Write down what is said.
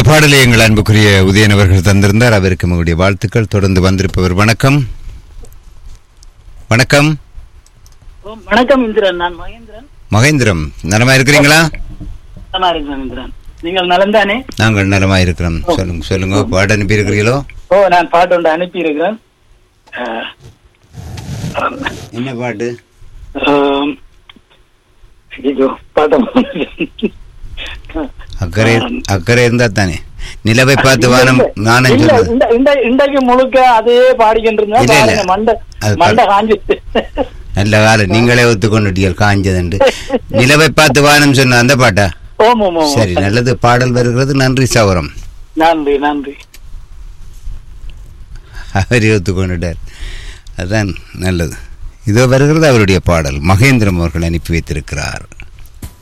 பாடலை எங்கள் அன்புக்குரிய உதயன் அவர்கள் தந்திருந்தார் அவருக்கு உங்களுடைய வாழ்த்துக்கள் தொடர்ந்து வந்திருப்பவர் வணக்கம் வணக்கம் ஓ, வணக்கம் இந்திரன் நான் மகேந்திரன் மகேந்திரம் நலமா இருக்கிறீங்களா நல்லா இருக்கிறேன் இந்திரன் நீங்கள் நலந்தானே நாங்கள் நலமா இருக்கிறோம் சொல்லுங்க சொல்லுங்க பாட அனுப்பி இருக்கிறீங்களோ ஓ நான் பாட்டு ஒன்று அனுப்பி இருக்கிறேன் என்ன பாட்டு ஐயோ பாட்டம் அக்கறை அக்கறை இருந்தா தானே நிலவை பார்த்து வானம் நானும் இல்ல, சொன்னது இந்த- இந்த- இன்றைக்கு முழுக்க அதே பாடிக்கிட்டு இருந்தா இல்ல, இல்ல. பாருங்க, மண்டை அது மண்டை காஞ்சி நல்ல காலம் நீங்களே ஒத்துக்கொண்டுட்டீர்கள் காஞ்சதுண்டு நிலவை பார்த்து வானம் சொன்ன அந்த பாட்டா ஓம் ஓம் ஓம் சரி நல்லது பாடல் வருகிறது நன்றி சவரம் நன்றி நன்றி அவரே ஒத்துக்கொண்டுட்டார் அதான் நல்லது இதோ வருகிறது அவருடைய பாடல் மகேந்திரம் அவர்கள் அனுப்பி வைத்திருக்கிறார்